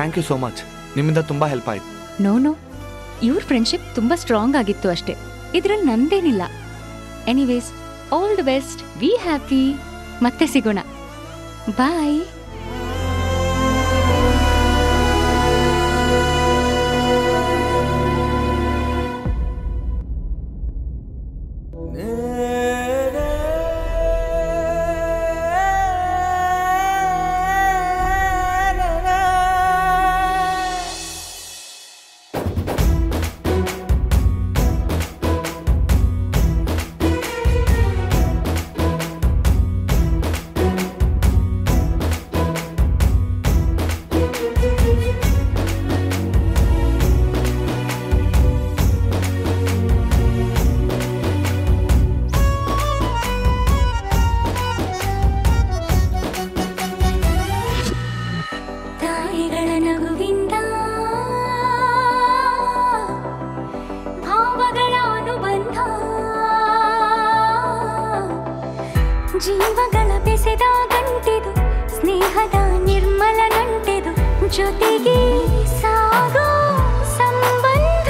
thank you so much ನಿಮ್ಮಿಂದ ತುಂಬ help ಆಯ್ತು ನೋ ನೋ ಇವ್ರ ಫ್ರೆಂಡ್ಶಿಪ್ ತುಂಬಾ ಸ್ಟ್ರಾಂಗ್ ಆಗಿತ್ತು ಅಷ್ಟೇ ಇದ್ರಲ್ಲಿ ನಂದೇನಿಲ್ಲ anyways all the best we happy ಮತ್ತೆ ಸಿಗೋಣ ಬಾಯ್ ತಾಯಿಗಳ ನಗುವಿಂದ ಭಾವಗಳ ಅನುಬಂಧ ಜೀವಗಳ ಬೆಸೆದ ಗಂಟಿದು ಸ್ನೇಹದ ನಿರ್ಮಲ ನಂಟಿದು ಜೊತೆಗೆ ಸಾಗೋ ಸಂಬಂಧ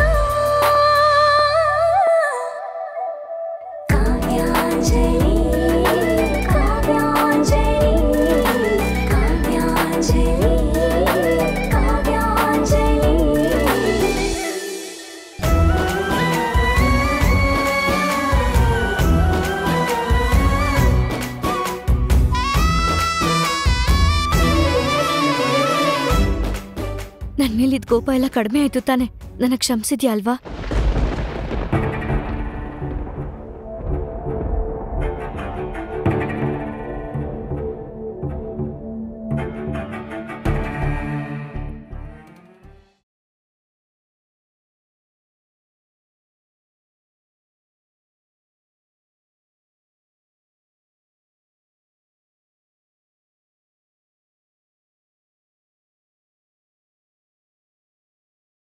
ಕಾವ್ಯಾಂಜಲಿ ಕಾವ್ಯಾಂಜಲಿ ಕಾವ್ಯಾಂಜಲಿ ಕಾವ್ಯಾಂಜಲಿ ನನ್ ಮೇಲಿದ್ ಕೋಪ ಎಲ್ಲ ಕಡಿಮೆ ಆಯ್ತು ತಾನೆ ನನಗ್ ಕ್ಷಮಿಸಿದ್ಯಾ ಅಲ್ವಾ